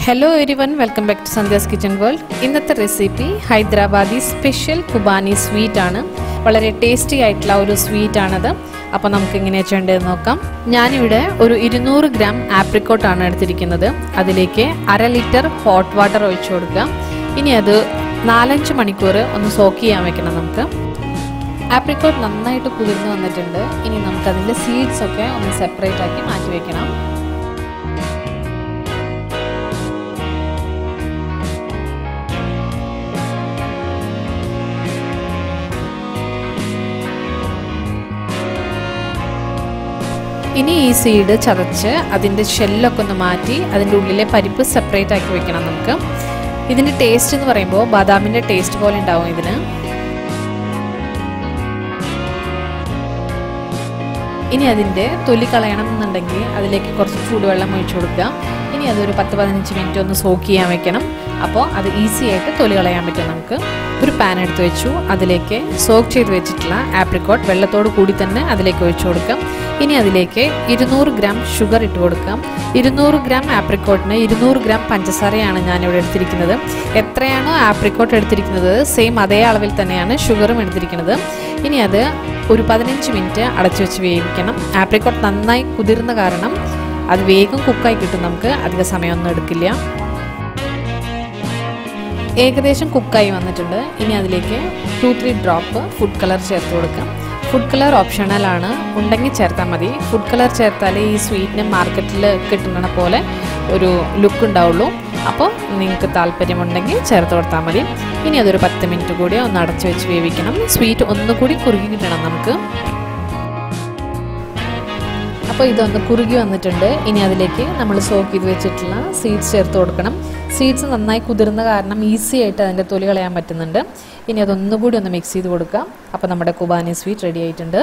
hello everyone welcome back to Sandhya's kitchen world ഇന്നത്തെ recipe Hyderabadi special khubani sweet ആണ് വളരെ tasty ആയിട്ടുള്ള ഒരു സ്വീറ്റ് ആണത് അപ്പോൾ നമുക്ക് എങ്ങനെയാ ചെയ്യേണ്ടതെന്ന് നോക്കാം ഞാനിവിടെ ഒരു ഇരുന്നൂറ് ഗ്രാം ആപ്രിക്കോട്ടാണ് എടുത്തിരിക്കുന്നത് അതിലേക്ക് അര ലിറ്റർ ഹോട്ട് വാട്ടർ ഒഴിച്ചു കൊടുക്കുക ഇനി അത് നാലഞ്ച് മണിക്കൂർ ഒന്ന് സോക്ക് ചെയ്യാൻ വെക്കണം നമുക്ക് ആപ്രിക്കോട്ട് നന്നായിട്ട് കുതിർന്ന് വന്നിട്ടുണ്ട് ഇനി നമുക്കതിൻ്റെ സീഡ്സ് ഒക്കെ ഒന്ന് സെപ്പറേറ്റ് ആക്കി മാറ്റി വെക്കണം ഇനി ഈ സീഡ് ചതച്ച് അതിൻ്റെ ഷെല്ലൊക്കെ ഒന്ന് മാറ്റി അതിൻ്റെ ഉള്ളിലെ പരിപ്പ് സെപ്പറേറ്റ് ആക്കി വെക്കണം നമുക്ക് ഇതിൻ്റെ ടേസ്റ്റ് എന്ന് പറയുമ്പോൾ ബദാമിൻ്റെ ടേസ്റ്റ് പോലെ ഉണ്ടാവും ഇതിന് ഇനി അതിൻ്റെ തൊലി കളയണം എന്നുണ്ടെങ്കിൽ അതിലേക്ക് കുറച്ച് ചൂടുവെള്ളം ഒഴിച്ചു കൊടുക്കുക ഇനി അതൊരു പത്ത് പതിനഞ്ച് മിനിറ്റ് ഒന്ന് സോക്ക് ചെയ്യാൻ വെക്കണം അപ്പോൾ അത് ഈസി ആയിട്ട് തൊലി കളയാൻ പറ്റും നമുക്ക് ഒരു പാൻ എടുത്ത് വെച്ചു അതിലേക്ക് സോക്ക് ചെയ്ത് വെച്ചിട്ടുള്ള ആപ്രിക്കോട്ട് വെള്ളത്തോട് കൂടി തന്നെ അതിലേക്ക് ഒഴിച്ചു കൊടുക്കാം ഇനി അതിലേക്ക് ഇരുന്നൂറ് ഗ്രാം ഷുഗർ ഇട്ട് കൊടുക്കാം ഇരുന്നൂറ് ഗ്രാം ആപ്രിക്കോട്ടിന് ഇരുന്നൂറ് ഗ്രാം പഞ്ചസാരയാണ് ഞാനിവിടെ എടുത്തിരിക്കുന്നത് എത്രയാണോ ആപ്രിക്കോട്ട് എടുത്തിരിക്കുന്നത് സെയിം അതേ അളവിൽ തന്നെയാണ് ഷുഗറും എടുത്തിരിക്കുന്നത് ഇനി അത് ഒരു പതിനഞ്ച് മിനിറ്റ് അടച്ചു വെച്ച് വേവിക്കണം ആപ്രിക്കോട്ട് നന്നായി കുതിർന്ന കാരണം അത് വേഗം കുക്കായി കിട്ടും നമുക്ക് അധിക സമയമൊന്നും എടുക്കില്ല ഏകദേശം കുക്കായി വന്നിട്ടുണ്ട് ഇനി അതിലേക്ക് two three drop food colour ചേർത്ത് കൊടുക്കാം ഫുഡ് കളർ ഓപ്ഷണലാണ് ഉണ്ടെങ്കിൽ ചേർത്താൽ മതി ഫുഡ് കളർ ചേർത്താലേ ഈ സ്വീറ്റിന് മാർക്കറ്റിൽ കിട്ടുന്ന പോലെ ഒരു ലുക്ക് ഉണ്ടാവുള്ളൂ അപ്പോൾ നിങ്ങൾക്ക് താല്പര്യമുണ്ടെങ്കിൽ ചേർത്ത് കൊടുത്താൽ മതി ഇനി അതൊരു പത്ത് മിനിറ്റ് കൂടി ഒന്ന് അടച്ചു വെച്ച് വേവിക്കണം സ്വീറ്റ് ഒന്നുകൂടി കുറുകി കിട്ടണം നമുക്ക് അപ്പോൾ ഇതൊന്ന് കുറുകി വന്നിട്ടുണ്ട് ഇനി അതിലേക്ക് നമ്മൾ സോക്ക് ചെയ്ത് വെച്ചിട്ടുള്ള സീഡ്സ് ചേർത്ത് കൊടുക്കണം സീഡ്സ് നന്നായി കുതിർന്ന കാരണം ഈസി ആയിട്ട് അതിൻ്റെ തൊലി കളയാൻ പറ്റുന്നുണ്ട് ഇനി അതൊന്നുകൂടി ഒന്ന് മിക്സ് ചെയ്ത് കൊടുക്കാം അപ്പോൾ നമ്മുടെ കുബാനി സ്വീറ്റ് റെഡി ആയിട്ടുണ്ട്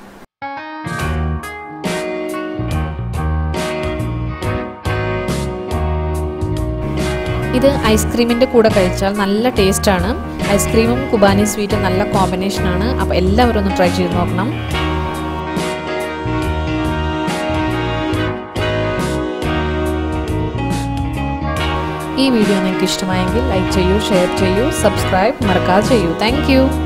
ഇത് ഐസ്ക്രീമിൻ്റെ കൂടെ കഴിച്ചാൽ നല്ല ടേസ്റ്റാണ് ഐസ്ക്രീമും കുബാനി സ്വീറ്റും നല്ല കോമ്പിനേഷനാണ് അപ്പോൾ എല്ലാവരും ഒന്ന് ട്രൈ ചെയ്ത് നോക്കണം ഈ വീഡിയോ നിങ്ങൾക്ക് ഇഷ്ടമായെങ്കിൽ ലൈക്ക് ചെയ്യൂ ഷെയർ ചെയ്യൂ സബ്സ്ക്രൈബ് മറക്കാതെ ചെയ്യൂ താങ്ക്